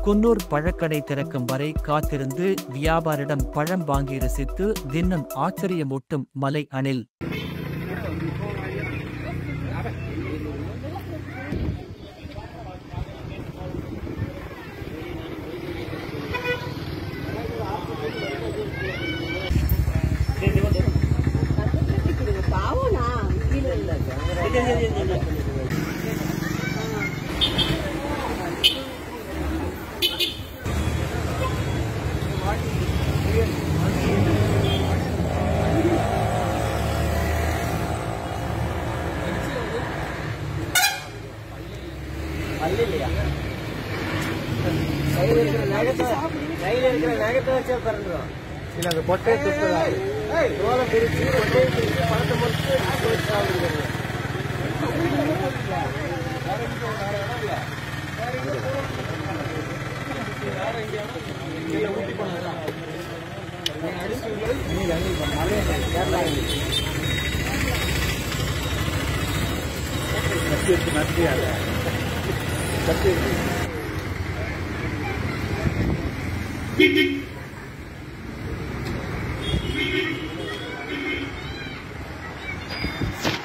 குன்னூர் பழக்கடை திறக்கும் வரை காத்திருந்து வியாபாரிடம் பழம் வாங்கி ரசித்து தின்னும் ஆச்சரியமூட்டும் மலை அணில் பாவம்னா கீழே இல்லை கையில் இருக்கிற நகத்தை கையில் இருக்கிற நகத்தை வச்சா பிறந்துடும் இல்லை அந்த கொட்டையை துப்புறாரு தோலை பிரித்து கொட்டையை பிரித்து பழத்தை மட்டும் வச்சு சாப்பிடுறது Thank you.